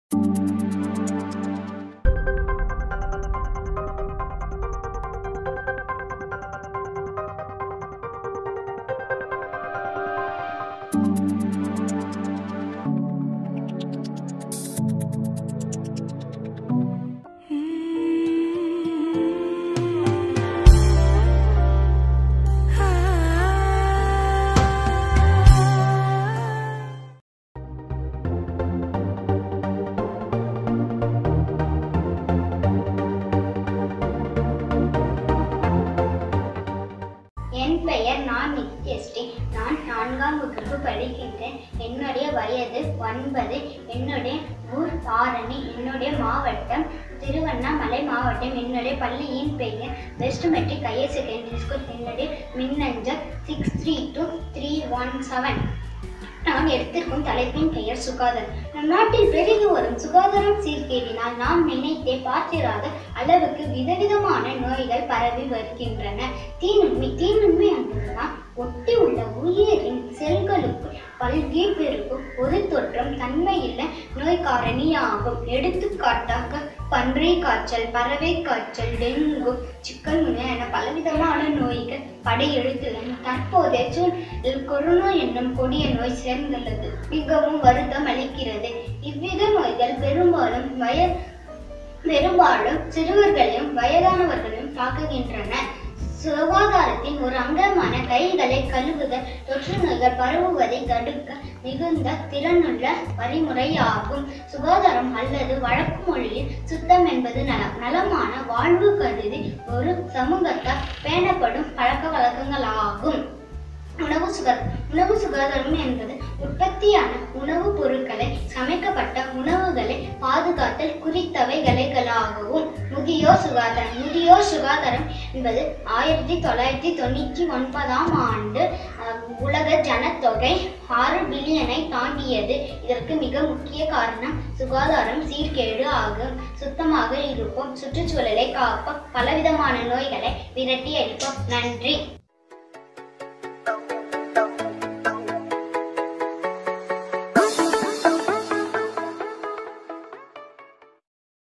என் பெயர் நான் நித்யஸ்ரீ நான் நான்காம் வகுப்பு படிக்கின்றேன் என்னுடைய வயது ஒன்பது என்னுடைய ஊர் தாரணி என்னுடைய மாவட்டம் திருவண்ணாமலை மாவட்டம் என்னுடைய பள்ளியின் பெயர் west matric higher secondary school என்னுடைய மின்னஞ்சல் six three two three one seven நான் எடுத்திருக்கும் தலைப்பின் பெயர் சுகாதாரம் நம் நாட்டில் பெருகி வரும் சுகாதாரம் சீர்கேடினால் நாம் நினைத்தே பார்த்திராத அளவுக்கு விதவிதமான நோய்கள் பரவி வருகின்றன தீநுண்மை தீநுண்மை என்பதுதான் ஒட்டி உள்ள உயிரின் செல்களுக்குள் பல்கி பெருகும் ஒரு தொற்றம் தன்மையுள்ள நோய் காரணியாகும் எடுத்துக்காட்டாக பன்றி காய்ச்சல் பறவை காய்ச்சல் டெங்கு சிக்கன் என பலவிதமான நோய்கள் படையெடுத்துள்ளன தற்போதைய சூழலில் கொரோனா என்னும் கொடிய நோய் சேர்ந்துள்ளது மிகவும் வருத்தம் அளிக்கிறது இவ்வித நோய்கள் பெரும்பாலும் வய பெரும்பாலும் சிறுவர்களையும் வயதானவர்களையும் தாக்குகின்றன சுகாதாரத்தின் ஒரு அங்கமான கைகளை கழுவுதல் தொற்று நோய்கள் பரவுவதை தடுக்க மிகுந்த திறனுள்ள வழிமுறையாகும் சுகாதாரம் அல்லது வழக்கு மொழியில் சுத்தம் என்பது நலம் நலமான வாழ்வு கருதி ஒரு சமூகத்தால் பேணப்படும் பழக்க வழக்கங்களாகும் உணவு சுகா உணவு சுகாதாரம் என்பது உற்பத்தியான உணவுப் பொருட்களை சமைக்கப்பட்ட உணவுகளை பாதுகாத்தல் குறித்தவைகளைகளாகவும் முதியோர் சுகாதாரம் முதியோர் சுகாதாரம் என்பது ஆயிரத்தி தொள்ளாயிரத்தி தொண்ணூற்றி ஒன்பதாம் ஆண்டு அஹ், உலக ஜனத்தொகை ஆறு பில்லியனை தாண்டியது இதற்கு மிக முக்கிய காரணம் சுகாதாரம் சீர்கேடு ஆகும் சுத்தமாக இருப்போம் சுற்றுச்சூழலை காப்போம் பலவிதமான நோய்களை விரட்டி அடிப்போம் நன்றி